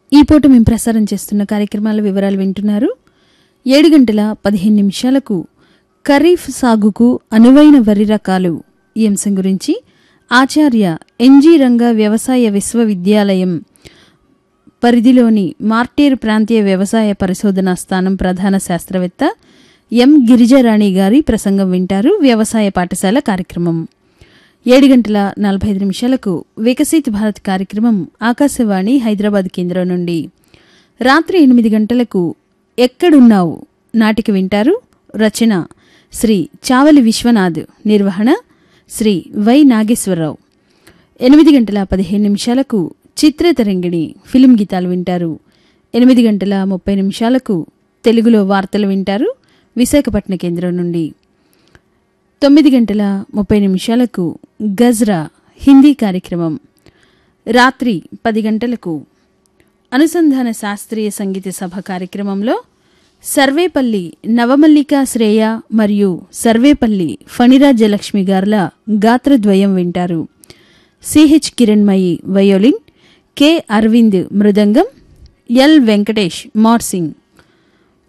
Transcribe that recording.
ఈ పూట మేము ప్రసారం చేస్తున్న కార్యక్రమాల వివరాలు వింటున్నారు ఏడు గంటల పదిహేను నిమిషాలకు ఖరీఫ్ సాగుకు అనువైన వరి రకాలు ఈ అంశం గురించి ఆచార్య ఎన్జీ రంగ వ్యవసాయ విశ్వవిద్యాలయం పరిధిలోని మార్టేరు ప్రాంతీయ వ్యవసాయ పరిశోధనా స్థానం ప్రధాన శాస్త్రవేత్త ఎం గిరిజారాణి గారి ప్రసంగం వింటారు వ్యవసాయ పాఠశాల కార్యక్రమం ఏడు గంటల నలభై ఐదు నిమిషాలకు వికసిత్ భారత్ కార్యక్రమం ఆకాశవాణి హైదరాబాద్ కేంద్రం నుండి రాత్రి ఎనిమిది గంటలకు ఎక్కడున్నావు నాటిక వింటారు రచన శ్రీ చావలి విశ్వనాథ్ నిర్వహణ శ్రీ వై నాగేశ్వరరావు ఎనిమిది గంటల పదిహేను నిమిషాలకు చిత్రతరంగిణి ఫిలిం గీతాలు వింటారు ఎనిమిది గంటల ముప్పై నిమిషాలకు తెలుగులో వార్తలు వింటారు విశాఖపట్నం కేంద్రం నుండి తొమ్మిది గంటల ముప్పై నిమిషాలకు గజ్రా హిందీ కార్యక్రమం రాత్రి పది గంటలకు అనుసంధాన శాస్త్రీయ సంగీత సభ కార్యక్రమంలో సర్వేపల్లి నవమల్లిక శ్రేయ మరియు సర్వేపల్లి ఫణిరాజ్యలక్ష్మి గార్ల గాత్రద్వయం వింటారు CH Kiranmayi violin K Aravind మృదంగం ఎల్ వెంకటేష్ మార్సింగ్